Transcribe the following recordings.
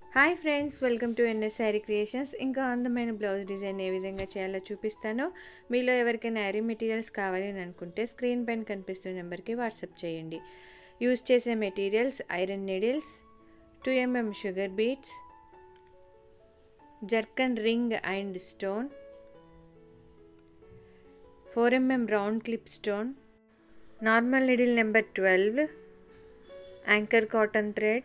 hi friends welcome to NS sari creations ఇంకా అందమైన blouse design ఏ విధంగా చేయాలో చూపిస్తానో మీలో ఎవరికైనా యారీ మెటీరియల్స్ కావాలి అని అనుకుంటే స్క్రీన్ పైన కనిపిస్తున్న నెంబర్కి వాట్సాప్ చేయండి యూజ్ చేసే materials iron needles two mm sugar beads zircon ring and stone four mm round clip stone normal needle number twelve anchor cotton thread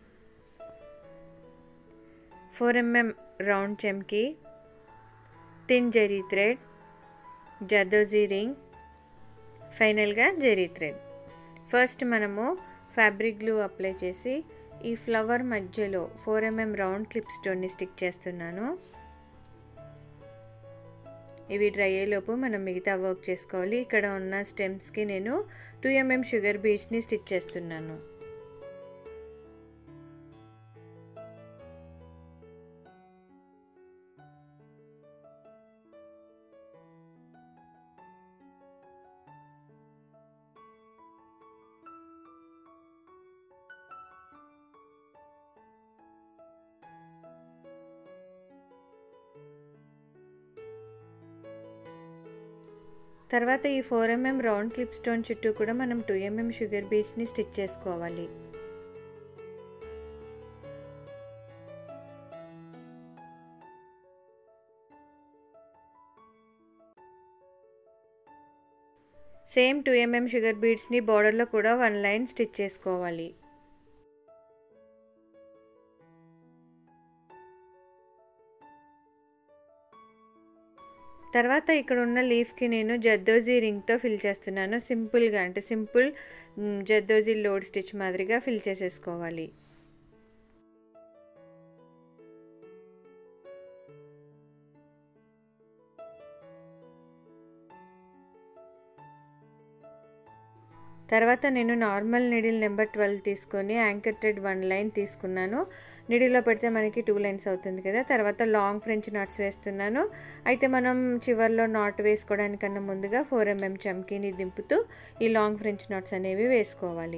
four mm round చెమ్కి thin zari thread zardozi ring ఫైనల్గా zari thread first మనము fabric glue apply చేసి ఈ flower మధ్యలో four mm round clip స్టోన్ని stick చేస్తున్నాను ఇవి dry అయ్యేలోపు మనం మిగతా వర్క్ చేసుకోవాలి ఇక్కడ ఉన్న స్టెమ్స్కి నేను టూ ఎంఎం షుగర్ బీడ్స్ని స్టిచ్ చేస్తున్నాను తర్వాత ఈ four mm round clip stone చుట్టూ కూడా మనం టూ ఎంఎం షుగర్ బీడ్స్ని స్టిచ్ చేసుకోవాలి సేమ్ టూ ఎంఎం షుగర్ బీడ్స్ని బార్డర్లో కూడా వన్ లైన్ స్టిచ్ చేసుకోవాలి తర్వాత ఇక్కడ ఉన్న లీఫ్కి నేను జద్దోజీ రింగ్తో ఫిల్ చేస్తున్నాను సింపుల్గా అంటే సింపుల్ జద్దోజీ లోడ్ స్టిచ్ మాదిరిగా ఫిల్ చేసేసుకోవాలి తర్వాత నేను నార్మల్ నిడిల్ నెంబర్ ట్వెల్వ్ తీసుకొని యాంకర్ థ్రెడ్ వన్ లైన్ తీసుకున్నాను నిడిల్లో పెడితే మనకి టూ లైన్స్ అవుతుంది కదా తర్వాత లాంగ్ ఫ్రెంచ్ నాట్స్ వేస్తున్నాను అయితే మనం చివర్లో నాట్ వేసుకోవడానికన్నా ముందుగా ఫోర్ ఎంఎం చమ్కీని దింపుతూ ఈ లాంగ్ ఫ్రెంచ్ నాట్స్ అనేవి వేసుకోవాలి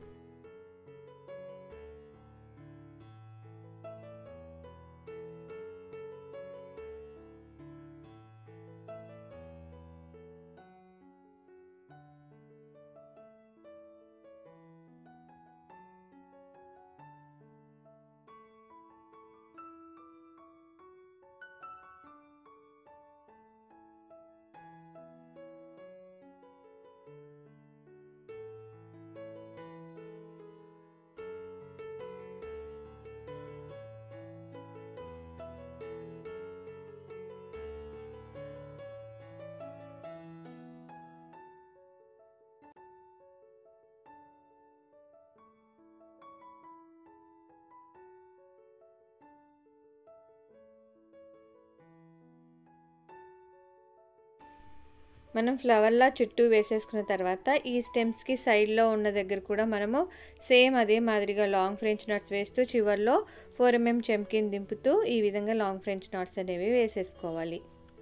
మనం ఫ్లవర్లా చుట్టూ వేసేసుకున్న తర్వాత ఈ స్టెమ్స్కి సైడ్లో ఉన్న దగ్గర కూడా మనము సేమ్ అదే మాదిరిగా లాంగ్ ఫ్రెంచ్ నాట్స్ వేస్తూ చివర్లో ఫోర్ ఎంఎం చెంకిని దింపుతూ ఈ విధంగా లాంగ్ ఫ్రెంచ్ నాట్స్ అనేవి వేసేసుకోవాలి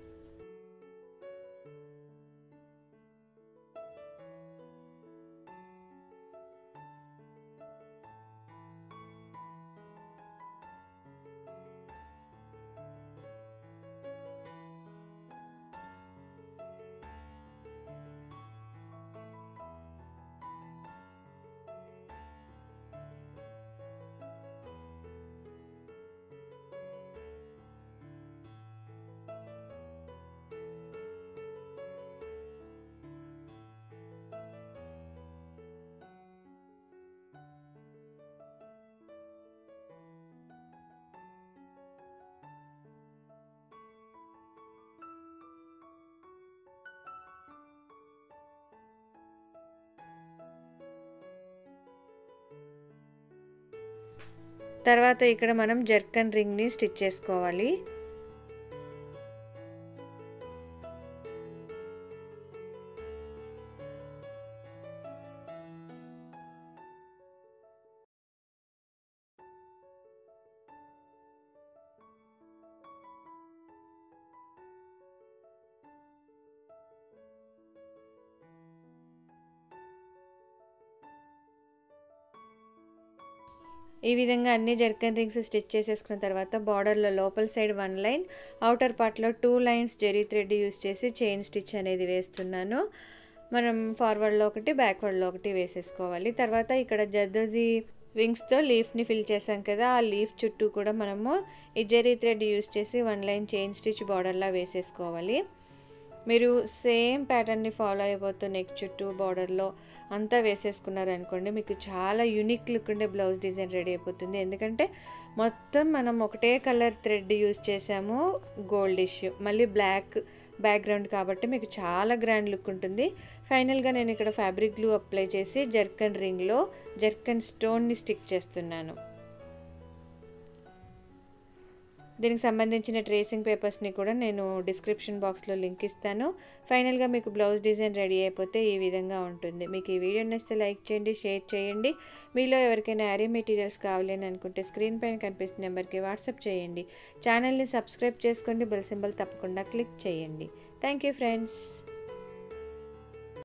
తర్వాత ఇక్కడ మనం జర్కన్ రింగ్ని స్టిచ్ చేసుకోవాలి ఈ విధంగా అన్ని జర్కన్ రింగ్స్ స్టిచ్ చేసేసుకున్న తర్వాత బార్డర్లో లోపల సైడ్ వన్ లైన్ అవుటర్ పార్ట్లో two lines zari thread use చేసి చైన్ స్టిచ్ అనేది వేస్తున్నాను మనం ఫార్వర్డ్లో ఒకటి బ్యాక్వర్డ్లో ఒకటి వేసేసుకోవాలి తర్వాత ఇక్కడ జర్దోజీ రింగ్స్తో లీఫ్ని ఫిల్ చేసాం కదా ఆ లీఫ్ చుట్టూ కూడా మనము ఈ జెరీ థ్రెడ్ యూస్ చేసి వన్ లైన్ చైన్ స్టిచ్ బార్డర్లా వేసేసుకోవాలి మీరు సేమ్ ప్యాటర్న్ని ఫాలో అయిపోతూ నెక్ చుట్టూ బార్డర్లో అంతా వేసేసుకున్నారనుకోండి మీకు చాలా యూనిక్ లుక్ ఉండే బ్లౌజ్ డిజైన్ రెడీ అయిపోతుంది ఎందుకంటే మొత్తం మనం ఒకటే కలర్ థ్రెడ్ యూస్ చేసాము గోల్డ్ ఇష్యూ మళ్ళీ బ్లాక్ బ్యాక్గ్రౌండ్ కాబట్టి మీకు చాలా గ్రాండ్ లుక్ ఉంటుంది ఫైనల్గా నేను ఇక్కడ ఫ్యాబ్రిక్ గ్లూ అప్లై చేసి జర్కన్ రింగ్లో జర్కన్ స్టోన్ని స్టిక్ చేస్తున్నాను దీనికి సంబంధించిన ట్రేసింగ్ పేపర్స్ని కూడా నేను డిస్క్రిప్షన్ బాక్స్లో లింక్ ఇస్తాను ఫైనల్గా మీకు బ్లౌజ్ డిజైన్ రెడీ అయిపోతే ఈ విధంగా ఉంటుంది మీకు ఈ వీడియో నచ్చితే లైక్ చేయండి షేర్ చేయండి మీలో ఎవరికైనా యారీ మెటీరియల్స్ కావాలి అని అనుకుంటే స్క్రీన్ పైన కనిపిస్తున్న నెంబర్కి వాట్సాప్ చేయండి ఛానల్ని సబ్స్క్రైబ్ చేసుకోండి బెల్ సింబల్ తప్పకుండా క్లిక్ చేయండి థ్యాంక్ యూ ఫ్రెండ్స్